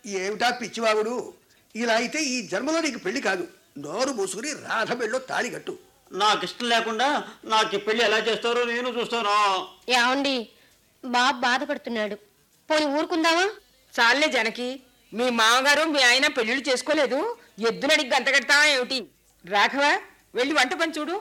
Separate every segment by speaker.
Speaker 1: ఏమిటా పిచ్చివాగుడు ఇలా అయితే ఈ జన్మలో నీకు పెళ్లి కాదు నోరు మూసుకుని రాధ పెళ్ళో తాళి కట్టు
Speaker 2: నాకు ఇష్టం లేకుండా నాకు ఈ పెళ్లి ఎలా చేస్తారో నేను చూస్తాను
Speaker 3: ఏమండి బాబు బాధపడుతున్నాడు పోని ఊరుకుందామా
Speaker 4: చాలే జనకి మీ మామగారు మీ ఆయన పెళ్లిళ్ళు చేసుకోలేదు ఎద్దునడికి గంత కడతావా ఏమిటి రాఘవ వెళ్ళి వంట పని చూడు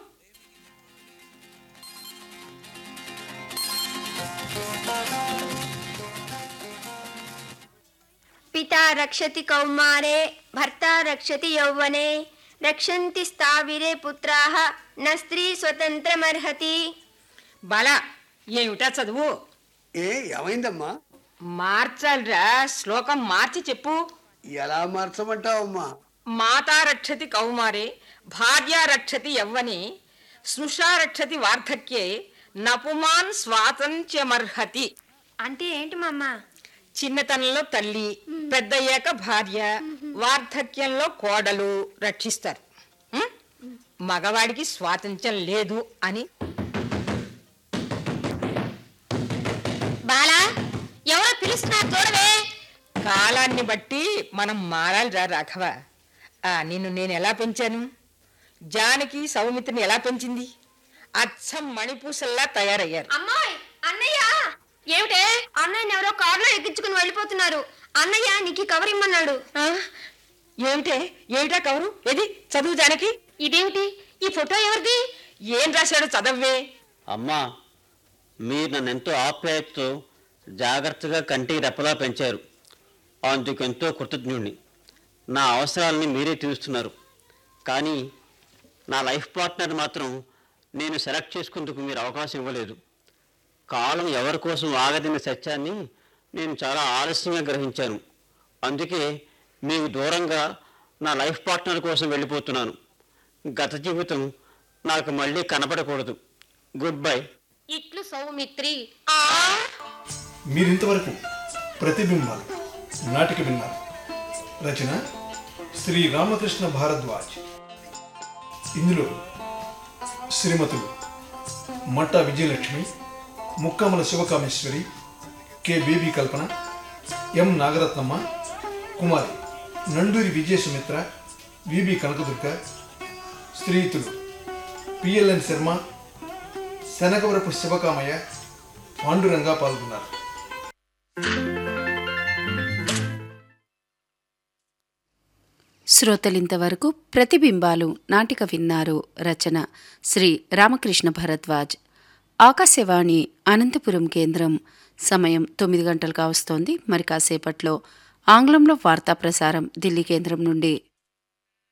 Speaker 5: పితా రక్షతి కౌమారే భర్త రక్షతి యౌవనే రక్షంతి స్థావిరే పుత్రాః న స్త్రీ స్వతంత్రమర్హతి
Speaker 4: బాల ఏమిటా చదువు
Speaker 1: ఏ ఏమైందమ్మా
Speaker 4: మార్చాలిరా శ్లోకం మార్చి చెప్పు
Speaker 1: ఎలా మార్చమంటావమ్మా
Speaker 4: మాతా రక్షతి కౌమారే భార్య రక్షతి యవ్వనే స్నుషా రక్షతి వార్ధక్యే నపుమాన్ స్వాతంత్ర్యమర్హతి
Speaker 5: అంటే ఏంటి మమ్మ
Speaker 4: చిన్నతనంలో తల్లి పెద్దయ్యాక భార్య వార్ధక్యంలో కోడలు రక్షిస్తారు ఉం? మగవాడికి స్వాతంత్ర్యం లేదు అని
Speaker 3: బాలా ఎవరో పిలుస్తున్నారు చూడవే
Speaker 4: కాలాన్ని బట్టి మనం మారాలిరా రాఘవ ఆ, నిన్ను నేను ఎలా పెంచాను జానకి సౌమిత్రిని ఎలా పెంచింది అచ్చం మణిపూసల్లా తయారయ్యారు
Speaker 5: అమ్మాయి అన్నయ్య ఏమిటే అన్నయ్యని ఎవరో కారులో ఎక్కించుకుని వెళ్ళిపోతున్నారు అన్నయ్య నీకు ఈ కవర్ ఇమ్మన్నాడు
Speaker 4: ఆ? ఏమిటే ఏమిటా కవరు ఏది చదువు జానకి
Speaker 3: ఇదేమిటి ఈ ఫోటో ఎవరిది
Speaker 4: ఏం రాశాడు చదవ్వే
Speaker 2: అమ్మా మీరు నన్ను ఎంతో ఆప్యాయతతో జాగ్రత్తగా కంటికి రెప్పలా పెంచారు అందుకెంతో కృతజ్ఞుణ్ణి నా అవసరాలని మీరే తీరుస్తున్నారు కానీ నా లైఫ్ పార్ట్నర్ మాత్రం నేను సెలెక్ట్ చేసుకుందుకు మీరు అవకాశం ఇవ్వలేదు కాలం ఎవరి కోసం ఆగదిన సత్యాన్ని నేను చాలా ఆలస్యంగా గ్రహించాను అందుకే మీకు దూరంగా నా లైఫ్ పార్ట్నర్ కోసం వెళ్ళిపోతున్నాను గత జీవితం నాకు మళ్ళీ కనపడకూడదు గుడ్ బై
Speaker 3: ఇట్లు సౌమిత్రి
Speaker 6: మీరింతవరకు ప్రతిబింబాలు నాటిక విన్నారు రచన శ్రీ రామకృష్ణ భారద్వాజ్ ఇందులో శ్రీమతులు Matta Vijayalakshmi Mukkamala Sivakameswari K Baby Kalpana M Nagaratnamma Kumari Nanduri Vijaya Sumitra VB Kanakadurga స్త్రీతులు పిఎల్ఎన్ శర్మ శనగవరపు శివకామయ్య పాండురంగా పాల్గొన్నారు
Speaker 7: శ్రోతలింతవరకు ప్రతిబింబాలు నాటిక విన్నారు రచన శ్రీ రామకృష్ణ భరద్వాజ్ ఆకాశవాణి అనంతపురం కేంద్రం సమయం తొమ్మిది గంటలు కావస్తోంది మరి కాసేపట్లో ఆంగ్లంలో వార్తా ప్రసారం ఢిల్లీ కేంద్రం నుండి